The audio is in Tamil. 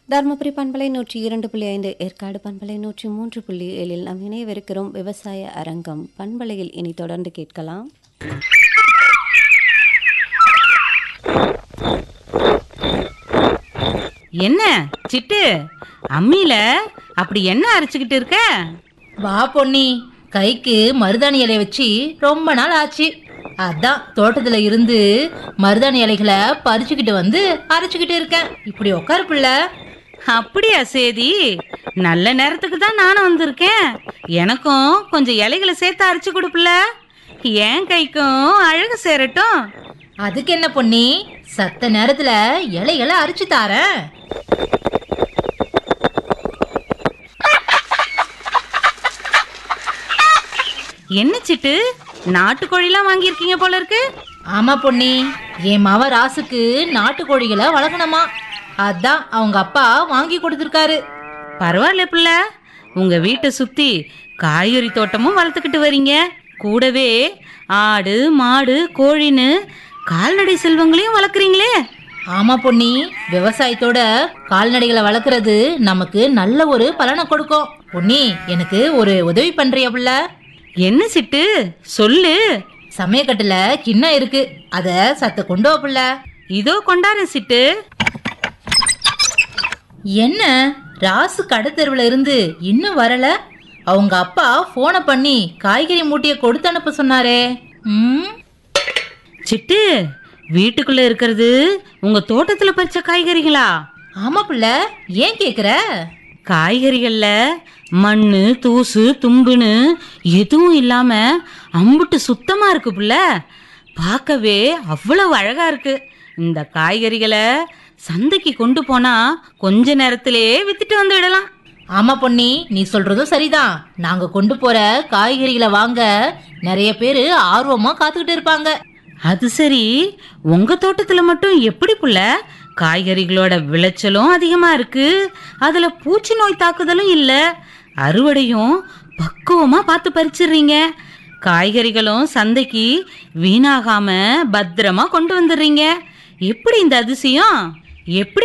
தருமபுரி பண்பலை நூற்றி இரண்டு புள்ளி ஐந்து ஏற்காடு பண்பலை நூற்றி மூன்று புள்ளி ஏழில் நாம் இணையவிருக்கிறோம் விவசாய அரங்கம் பண்பலையில் இனி தொடர்ந்து கேட்கலாம் என்ன சிட்டு அம்மியில அப்படி என்ன அரைச்சுக்கிட்டு இருக்க வா பொன்னி கைக்கு மருதாணி இலைய வச்சு ரொம்ப நாள் ஆச்சு அதான் தோட்டத்துல இருந்து மருதாணி இலைகளை பறிச்சுக்கிட்டு வந்து அரைச்சுக்கிட்டு இருக்கேன் இப்படி உட்காரு புள்ள அப்படியா சேதி நல்ல நேரத்துக்கு தான் நானும் வந்திருக்கேன் எனக்கும் கொஞ்சம் இலைகளை சேர்த்து அரைச்சு கொடுப்புல என் கைக்கும் அழகு சேரட்டும் அதுக்கு என்ன பொன்னி சத்த நேரத்துல இலைகளை அரைச்சு தாரேன் என்ன சிட்டு நாட்டுக்கோழிலாம் வாங்கியிருக்கீங்க போல இருக்கு ஆமா பொன்னி என் மவ ராசுக்கு நாட்டுக்கோழிகளை வளர்க்கணுமா அதான் அவங்க அப்பா வாங்கி கொடுத்துருக்காரு பரவாயில்ல புள்ள உங்க வீட்டை சுத்தி காய்கறி தோட்டமும் வளர்த்துக்கிட்டு வரீங்க கூடவே ஆடு மாடு கோழின்னு கால்நடை செல்வங்களையும் வளர்க்குறீங்களே ஆமா பொன்னி விவசாயத்தோட கால்நடைகளை வளர்க்கறது நமக்கு நல்ல ஒரு பலனை கொடுக்கும் பொன்னி எனக்கு ஒரு உதவி பண்றியா புள்ள என்ன சிட்டு சொல்லு சமயக்கட்டுல கிண்ணம் இருக்கு அத சத்த கொண்டு வா புள்ள இதோ கொண்டாரு சிட்டு என்ன ராசு கடத்தெருவுல இருந்து இன்னும் வரல அவங்க அப்பா போனை பண்ணி காய்கறி மூட்டைய கொடுத்து அனுப்ப சொன்னாரே ம் சிட்டு வீட்டுக்குள்ள இருக்கிறது உங்க தோட்டத்துல பறிச்ச காய்கறிகளா ஆமா புள்ள ஏன் கேக்குற காய்கறிகள்ல மண்ணு தூசு தும்புன்னு எதுவும் இல்லாம அம்புட்டு சுத்தமா இருக்கு புள்ள பார்க்கவே அவ்வளவு அழகா இருக்கு இந்த காய்கறிகளை சந்தைக்கு கொண்டு போனா கொஞ்ச நேரத்திலே வித்துட்டு வந்து விடலாம் ஆமா பொன்னி நீ சொல்றதும் சரிதான் நாங்க கொண்டு போற காய்கறிகளை வாங்க நிறைய பேரு ஆர்வமா காத்துக்கிட்டு இருப்பாங்க அது சரி உங்க தோட்டத்துல மட்டும் எப்படி புள்ள காய்கறிகளோட விளைச்சலும் அதிகமா இருக்கு அதுல பூச்சி நோய் தாக்குதலும் இல்ல அறுவடையும் பக்குவமா பார்த்து பறிச்சிடுறீங்க காய்கறிகளும் சந்தைக்கு வீணாகாம பத்திரமா கொண்டு வந்துடுறீங்க எப்படி இந்த அதிசயம் எப்படி